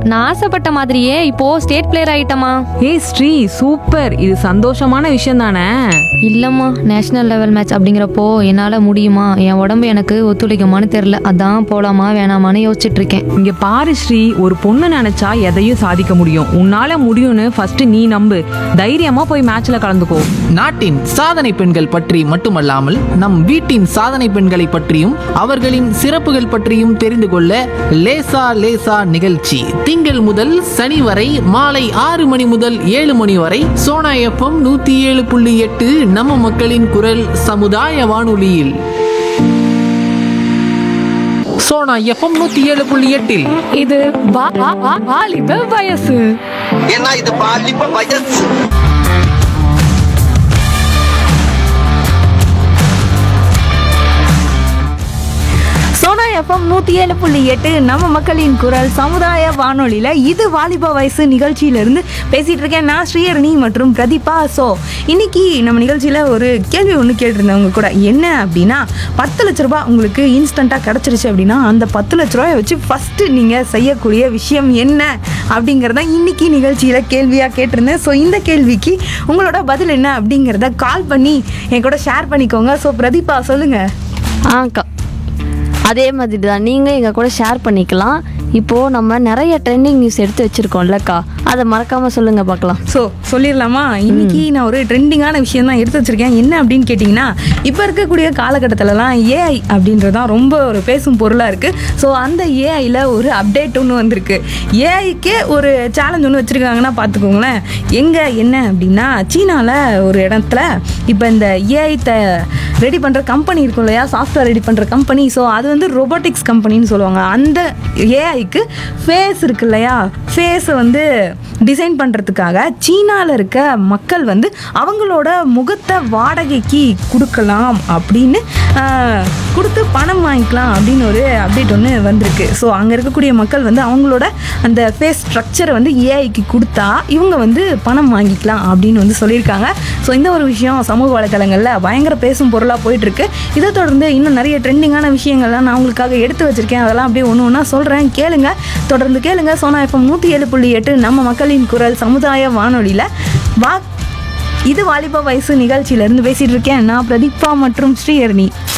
நான் ஆசைப்பட்ட மாதிரியே இப்போ ஸ்டேட் பிளேயர் ஆயிட்டமா ஏய் ஸ்ரீ சூப்பர் இது சந்தோஷமான விஷயம் தானே இல்லம்மா நேஷனல் லெவல் மேட்ச் அப்படிங்கிறப்போ என்னால முடியுமா என் உடம்பு எனக்கு ஒத்துழைக்குமான்னு தெரியல அதான் போலாமா வேணாமான்னு யோசிச்சுட்டு இருக்கேன் இங்க பாரு ஸ்ரீ ஒரு பொண்ணு நினைச்சா எதையும் சாதிக்க முடியும் உன்னால முடியும்னு ஃபர்ஸ்ட் நீ நம்பு தைரியமா போய் மேட்ச்ல கலந்துக்கோ நாட்டின் சாதனை பெண்கள் பற்றி மட்டுமல்லாமல் நம் வீட்டின் சாதனை பெண்களை பற்றியும் அவர்களின் சிறப்புகள் பற்றியும் தெரிந்து கொள்ள லேசா லேசா நிகழ்ச்சி திங்கள் முதல் சனி வரை மாலை ஆறு மணி முதல் ஏழு மணி வரை சோனா எஃப்எம் நூத்தி ஏழு புள்ளி எட்டு நம்ம மக்களின் குரல் சமுதாய வானொலியில் சோனா எஃப்எம் நூத்தி ஏழு புள்ளி எட்டில் இது வா- வா- வா- வாலிப வயசு ஏன்னா இது பாலிப்ப வயசு சோனா எஃப்எம் நூத்தி ஏழு புள்ளி எட்டு நம்ம மக்களின் குரல் சமுதாய வானொலியில இது வாலிப வயசு நிகழ்ச்சியில இருந்து பேசிட்டு இருக்கேன் நான் ஸ்ரீஹரணி மற்றும் பிரதீபா சோ இன்னைக்கு நம்ம நிகழ்ச்சியில ஒரு கேள்வி ஒன்று கேட்டிருந்தேன் உங்க கூட என்ன அப்படின்னா பத்து லட்ச ரூபாய் உங்களுக்கு இன்ஸ்டண்டா கிடைச்சிருச்சு அப்படின்னா அந்த பத்து லட்ச ரூபாயை வச்சு ஃபர்ஸ்ட் நீங்க செய்யக்கூடிய விஷயம் என்ன அப்படிங்கறத இன்னைக்கு நிகழ்ச்சியில கேள்வியா கேட்டிருந்தேன் ஸோ இந்த கேள்விக்கு உங்களோட பதில் என்ன அப்படிங்கறத கால் பண்ணி என் கூட ஷேர் பண்ணிக்கோங்க ஸோ பிரதீபா சொல்லுங்க ஆக்கா அதே மாதிரி தான் நீங்கள் எங்கள் கூட ஷேர் பண்ணிக்கலாம் இப்போது நம்ம நிறைய ட்ரெண்டிங் நியூஸ் எடுத்து வச்சுருக்கோம்லக்கா அதை மறக்காமல் சொல்லுங்கள் பார்க்கலாம் ஸோ சொல்லிடலாமா இன்னைக்கு நான் ஒரு ட்ரெண்டிங்கான விஷயம் தான் எடுத்து வச்சிருக்கேன் என்ன அப்படின்னு கேட்டிங்கன்னா இப்போ இருக்கக்கூடிய காலகட்டத்திலலாம் ஏஐ அப்படின்றது தான் ரொம்ப ஒரு பேசும் பொருளாக இருக்குது ஸோ அந்த ஏஐயில் ஒரு அப்டேட் ஒன்று வந்திருக்கு ஏஐக்கே ஒரு சேலஞ்ச் ஒன்று வச்சுருக்காங்கன்னா பார்த்துக்கோங்களேன் எங்கே என்ன அப்படின்னா சீனாவில் ஒரு இடத்துல இப்போ இந்த ஏஐ த ரெடி பண்ணுற கம்பெனி இருக்கும் இல்லையா சாஃப்ட்வேர் ரெடி பண்ணுற கம்பெனி ஸோ அது வந்து ரொபோட்டிக்ஸ் கம்பெனின்னு சொல்லுவாங்க அந்த ஏஐக்கு ஃபேஸ் இருக்கு இல்லையா ஃபேஸை வந்து டிசைன் பண்ணுறதுக்காக சீனாவில் இருக்க மக்கள் வந்து அவங்களோட முகத்தை வாடகைக்கு கொடுக்கலாம் அப்படின்னு ஆஹ், கொடுத்து பணம் வாங்கிக்கலாம் அப்படின்னு ஒரு அப்டேட் ஒன்று வந்திருக்கு ஸோ அங்கே இருக்கக்கூடிய மக்கள் வந்து அவங்களோட அந்த ஃபேஸ் ஸ்ட்ரக்சரை வந்து ஏஐக்கு கொடுத்தா இவங்க வந்து பணம் வாங்கிக்கலாம் அப்படின்னு வந்து சொல்லியிருக்காங்க ஸோ இந்த ஒரு விஷயம் சமூக வலைத்தளங்களில் பயங்கர பேசும் பொருளாக போயிட்டுருக்கு இதை தொடர்ந்து இன்னும் நிறைய ட்ரெண்டிங்கான விஷயங்கள்லாம் நான் உங்களுக்காக எடுத்து வச்சிருக்கேன் அதெல்லாம் அப்படியே ஒன்று ஒன்றா சொல்கிறேன் கேளுங்க தொடர்ந்து கேளுங்க சோனா எஃப்எம் நூற்றி ஏழு புள்ளி எட்டு நம்ம மக்களின் குரல் சமுதாய வானொலியில் வா இது வாலிப வயசு நிகழ்ச்சியிலேருந்து பேசிகிட்டு இருக்கேன் நான் பிரதீபா மற்றும் ஸ்ரீஹரணி